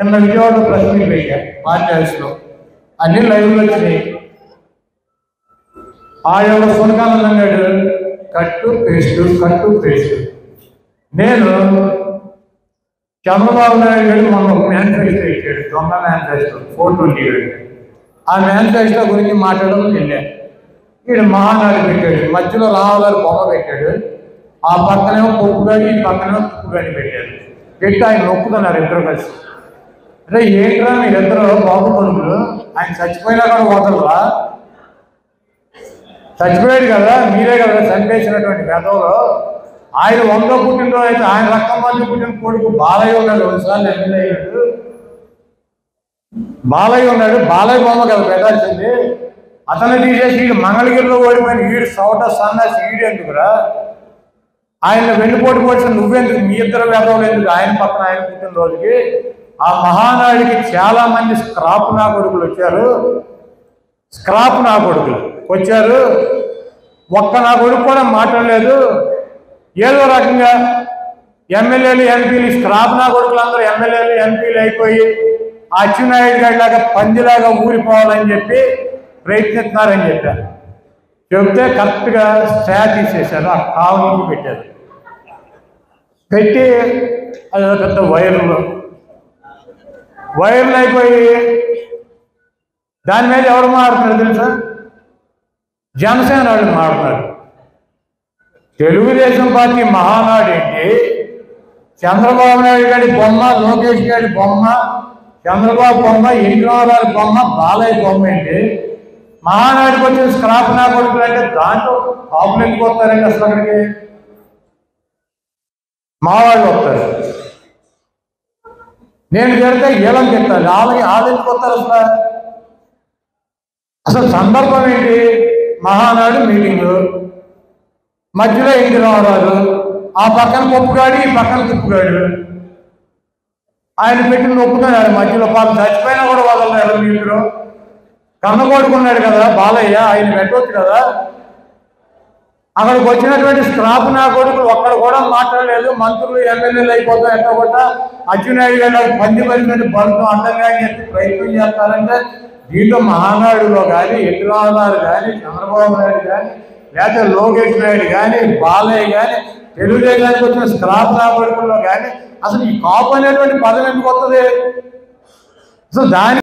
నిన్న విజయవాడలో press meet పెట్టా పార్టీ హౌస్లో అన్ని లైవ్లో వచ్చినాయి ఆ యొక్క సునకానందం గారు కట్టు పేస్ట్ కట్టు పేస్ట్ నేను చంద్రబాబు నాయుడు గారు మొన్న ఒక మేనిఫెస్టో ఇచ్చాడు దొంగ మేనిఫెస్టో ఫోర్ ట్వంటీ ఆ మేనిఫెస్టో గురించి మాట్లాడడం వెళ్ళాను ఈడు మహానాడు పెట్టాడు మధ్యలో రావుగారు బొమ్మ పెట్టాడు ఆ పక్కనేమో పప్పు గడి ఈ పక్కనేమో తుప్పు గడి పెట్టాడు పెట్టి ఆయన నొక్కుతున్నారు ఇద్దరు కలిసి అంటే ఏంట్రా మీరిద్దరు బాబు కొడుకులు ఆయన చచ్చిపోయినా కూడా వదలరా చచ్చిపోయాడు కదా మీరే కదా చంపేసినటువంటి గతంలో ఆయన వంద పుట్టినరోజు అయితే ఆయన రక్తం మంది పుట్టిన కొడుకు బాలయ్య ఉన్నాడు ఒకసారి ఎమ్మెల్యే అయ్యాడు బాలయ్య ఉన్నాడు బాలయ్య బొమ్మ కదా పెట్టాల్సింది అతను తీసేసి వీడు మంగళగిరిలో ఓడిపోయిన వీడు సౌట సన్నాసి వీడు ఎందుకురా ఆయన వెన్నుపోటు పోటీ నువ్వెందుకు మీ ఇద్దరు వేదవులు ఎందుకు ఆయన పక్కన ఆయన పుట్టినరోజుకి ఆ మహానాడికి చాలా మంది స్క్రాప్ నా కొడుకులు వచ్చారు స్క్రాప్ నా కొడుకులు వచ్చారు ఒక్క నా కొడుకు కూడా మాట్లాడలేదు ఏదో రకంగా ఎమ్మెల్యేలు ఎంపీలు స్క్రాప్ నా కొడుకులు అందరూ ఎమ్మెల్యేలు ఎంపీలు అయిపోయి ఆ అచ్చెన్నాయుడు గారి లాగా పందిలాగా ఊరిపోవాలని చెప్పి ప్రయత్నిస్తున్నారని చెప్పారు చెబితే కరెక్ట్గా స్టాట్ తీసేశారు ఆ కావునికి పెట్టారు పెట్టి అది ఒక పెద్ద వైర్లు వైర్లు అయిపోయి దాని మీద ఎవరు మారుతున్నారు తెలుసా జనసేన వాళ్ళు మారుతున్నారు తెలుగుదేశం పార్టీ మహానాడు ఏంటి చంద్రబాబు నాయుడు గారి బొమ్మ లోకేష్ గారి బొమ్మ చంద్రబాబు బొమ్మ ఎన్టీఆర్ బొమ్మ బాలయ్య బొమ్మ ఏంటి మహానాడికి వచ్చిన స్క్రాప్ నా కొడుకులు అంటే దాంట్లో కాపులు ఎందుకు వస్తారండి అసలు అక్కడికి మా వాళ్ళు వస్తారు నేను తిడితే ఈలం తిట్టాలి వాళ్ళకి వాళ్ళు ఎందుకు వస్తారు అసలు అసలు సందర్భం ఏంటి మహానాడు మీటింగు మధ్యలో ఎన్టీ రామారావు ఆ పక్కన పప్పుగాడు ఈ పక్కన తిప్పుగాడు ఆయన పెట్టిన నొప్పుతున్నాడు మధ్యలో పాపం చచ్చిపోయినా కూడా వదలలేదు మీరు కన్న కొడుకున్నాడు కదా బాలయ్య ఆయన పెట్టవచ్చు కదా అక్కడికి వచ్చినటువంటి స్క్రాప్ నా కొడుకులు ఒక్కడ కూడా మాట్లాడలేదు మంత్రులు ఎమ్మెల్యేలు అయిపోతాం ఎట్లా కూడా అచ్చెన్నాయుడు గారు పంది పరిమితి బలతో అందంగా అని చెప్పి ప్రయత్నం చేస్తారంటే దీంట్లో మహానాడులో కానీ ఎన్టీఆర్ కానీ చంద్రబాబు నాయుడు కానీ లేకపోతే లోకేష్ నాయుడు కానీ బాలయ్య కానీ తెలుగుదేశానికి వచ్చిన స్క్రాప్ నా కొడుకుల్లో కానీ అసలు ఈ కాపు అనేటువంటి పదం ఎందుకు వస్తుంది అసలు దాని